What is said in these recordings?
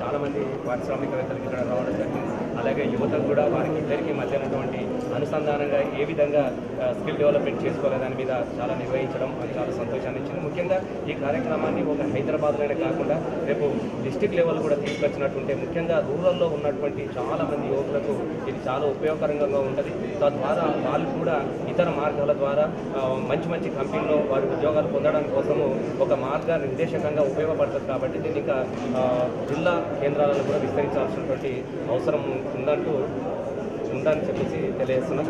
చాలామంది పారిశ్రామికవేత్తలకు ఇక్కడ రావడం జరిగింది అలాగే యువతకు కూడా వారికి ఇద్దరికి మధ్య ఉన్నటువంటి అనుసంధానంగా ఏ విధంగా ఆ, స్కిల్ డెవలప్మెంట్ చేసుకోవాలి దాని మీద చాలా నిర్వహించడం అది చాలా సంతోషాన్ని ఇచ్చింది ముఖ్యంగా ఈ కార్యక్రమాన్ని ఒక హైదరాబాద్లోనే కాకుండా రేపు డిస్టిక్ లెవెల్ కూడా తీసుకొచ్చినట్టుంటే ముఖ్యంగా రూరల్లో ఉన్నటువంటి చాలా మంది యువకులకు ఇది చాలా ఉపయోగకరంగా ఉంటుంది తద్వారా వాళ్ళు కూడా ఇతర మార్గాల ద్వారా ఆ, మంచి మంచి కంపెనీలో వారి ఉద్యోగాలు పొందడం కోసము ఒక మార్గ నిర్దేశకంగా ఉపయోగపడుతుంది కాబట్టి దీన్ని ఇంకా ఆ, జిల్లా కేంద్రాలను కూడా విస్తరించాల్సినటువంటి అవసరం ఉందంటూ ఉందని చెప్పేసి తెలియజేస్తున్నాం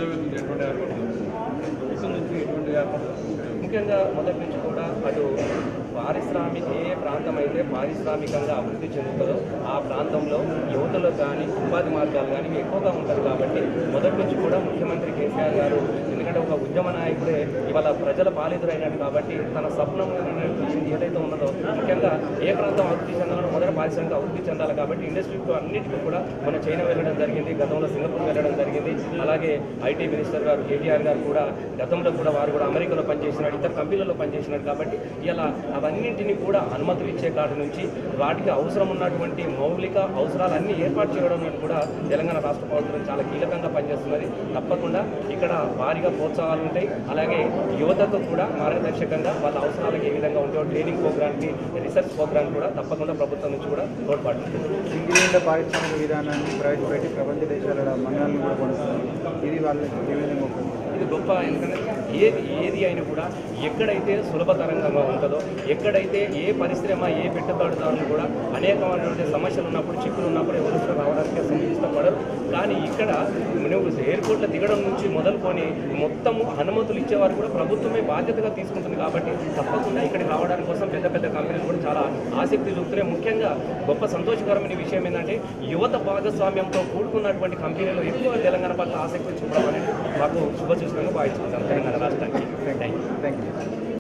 ముఖ్యంగా మొదటి నుంచి కూడా అటు పారిశ్రామిక ఏ ప్రాంతం అయితే పారిశ్రామికంగా అభివృద్ధి చెందుతుందో ఆ ప్రాంతంలో యువతలో కానీ ఉపాధి మార్గాలు కానీ ఇవి ఎక్కువగా ఉంటుంది కాబట్టి మొదటి నుంచి కూడా ముఖ్యమంత్రి కేసీఆర్ గారు ఎందుకంటే ఒక ఉద్యమ నాయకుడే ఇవాళ ప్రజల పాలితురైనట్టు కాబట్టి తన స్వప్నం విషయం ఏదైతే ఉన్నదో ముఖ్యంగా ఏ ప్రాంతం అభివృద్ధి చెందాలో మొదట పారిశ్రామిక అభివృద్ధి చెందాలి కాబట్టి ఇండస్ట్రీకి అన్నిటికీ కూడా మన చైనా వెళ్ళడం జరిగింది గతంలో సింగపూర్ వెళ్ళడం జరిగింది అలాగే ఐటీ మినిస్టర్ గారు కేటీఆర్ గారు కూడా గతంలో కూడా వారు కూడా అమెరికాలో పనిచేసినాడు ఇతర కంపెనీలలో పనిచేసినాడు కాబట్టి ఇలా అవన్నింటినీ కూడా అనుమతులు ఇచ్చే కాటి నుంచి వాటికి అవసరం ఉన్నటువంటి మౌలిక అవసరాలన్నీ ఏర్పాటు చేయడం అనేది కూడా తెలంగాణ రాష్ట్ర ప్రభుత్వం చాలా కీలకంగా పనిచేస్తున్నది తప్పకుండా ఇక్కడ భారీగా ప్రోత్సాహాలు ఉంటాయి అలాగే యువతకు కూడా మార్గదర్శకంగా వాళ్ళ అవసరాలకు ఏ విధంగా ఉంటాయో ట్రైనింగ్ ప్రోగ్రామ్కి రీసెర్చ్ ప్రోగ్రామ్ కూడా తప్పకుండా ప్రభుత్వం నుంచి కూడా తోడ్పాటు ఉంటుంది. సింగిల్ పారిశ్రామిక విధానాన్ని ప్రవేశపెట్టి ప్రపంచ దేశాల మండలాన్ని కూడా కొనసాగుతుంది ఇది వాళ్ళకి ఏ విధంగా ఉపయోగపడుతుంది ఇది గొప్ప ఎందుకంటే ఏది ఏది అయినా కూడా ఎక్కడైతే సులభతరంగా ఉంటుందో ఎక్కడైతే ఏ పరిశ్రమ ఏ పెట్టుబడిదారులు కూడా అనేకమైనటువంటి సమస్యలు ఉన్నప్పుడు చిక్కులు ఉన్నప్పుడు ఎవరు కూడా రావడానికి అసలు ఇష్టపడరు కానీ ఇక్కడ నువ్వు ఎయిర్పోర్ట్లో దిగడం నుంచి మొదలుకొని మొత్తము అనుమతులు ఇచ్చేవారు కూడా ప్రభుత్వమే బాధ్యతగా తీసుకుంటుంది కాబట్టి తప్పకుండా ఇక్కడికి రావడానికి కోసం పెద్ద పెద్ద కంపెనీలు కూడా చాలా ఆసక్తి చూపుతున్నాయి ముఖ్యంగా గొప్ప సంతోషకరమైన విషయం ఏంటంటే యువత భాగస్వామ్యంతో కూడుకున్నటువంటి కంపెనీలు ఎక్కువ తెలంగాణ పట్ల ఆసక్తి చూపడం అనేది మాకు శుభ సూచనగా భావించుకుంటాం తెలంగాణ రాష్ట్రానికి థ్యాంక్ యూ థ్యాంక్ యూ